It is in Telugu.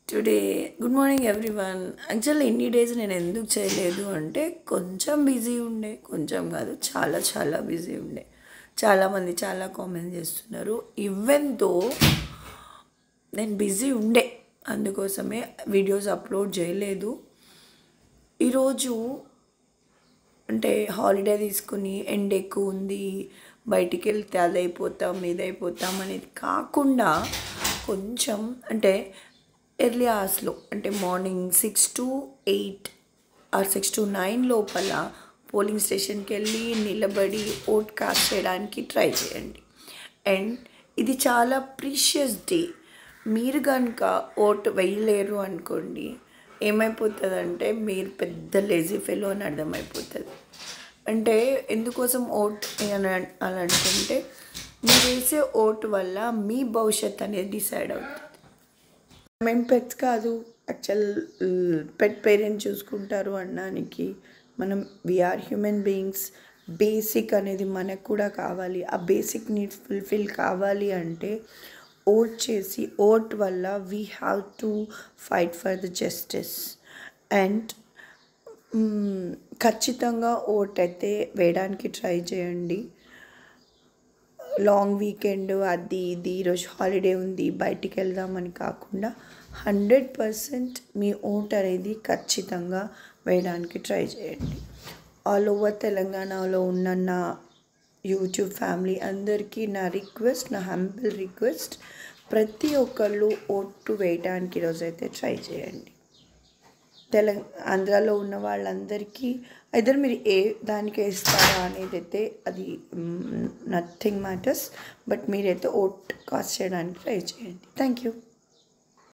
today good morning everyone actually ఇన్ని డేస్ నేను ఎందుకు చేయలేదు అంటే కొంచెం బిజీ ఉండే కొంచెం కాదు చాలా చాలా బిజీ ఉండే చాలామంది చాలా కామెంట్ చేస్తున్నారు ఈవెన్ తో నేను బిజీ ఉండే అందుకోసమే వీడియోస్ అప్లోడ్ చేయలేదు ఈరోజు అంటే హాలిడే తీసుకుని ఎండ్ ఎక్కువ ఉంది బయటికి వెళ్తే అది అయిపోతాం ఇది అయిపోతాం అనేది కాకుండా కొంచెం అంటే ఎర్లీ అవర్స్లో అంటే morning six to eight or six to nine లోపల పోలింగ్ స్టేషన్కి వెళ్ళి నిలబడి ఓట్ కాస్ట్ చేయడానికి ట్రై చేయండి అండ్ ఇది చాలా ప్రీషియస్ డే మీరు కనుక ఓట్ వేయలేరు అనుకోండి ఏమైపోతుందంటే మీరు పెద్ద లేజీ ఫెలో అని అర్థమైపోతుంది అంటే ఎందుకోసం ఓట్ అని అని అనుకుంటే మీరు వేసే ఓటు వల్ల మీ భవిష్యత్ అనేది డిసైడ్ అవుతుంది మేము పెట్స్ కాదు యాక్చువల్ పెట్ పేరెంట్ చూసుకుంటారు అనడానికి మనం వీఆర్ హ్యూమన్ బీయింగ్స్ బేసిక్ అనేది మనకు కూడా కావాలి ఆ బేసిక్ నీడ్స్ ఫుల్ఫిల్ కావాలి అంటే ఓట్ చేసి ఓట్ వల్ల we have to fight for the justice and ఖచ్చితంగా ఓట్ అయితే వేయడానికి ట్రై చేయండి లాంగ్ వీకెండ్ అది ఇది ఈరోజు హాలిడే ఉంది బయటికి వెళ్దామని కాకుండా హండ్రెడ్ పర్సెంట్ మీ ఓట్ అనేది ఖచ్చితంగా వేయడానికి ట్రై చేయండి ఆల్ ఓవర్ తెలంగాణలో ఉన్న నా యూట్యూబ్ ఫ్యామిలీ అందరికీ నా రిక్వెస్ట్ నా హంబుల్ రిక్వెస్ట్ ప్రతి ఒక్కళ్ళు ఓటు వేయడానికి ఈరోజైతే ట్రై చేయండి తెలంగ ఆంధ్రాలో ఉన్న వాళ్ళందరికీ ఐదర్ మీరు ఏ దానికి వేస్తారా అనేది అయితే అది నథింగ్ మ్యాటర్స్ బట్ మీరైతే ఓట్ కాస్ట్ చేయడానికి ట్రై చేయండి థ్యాంక్ యూ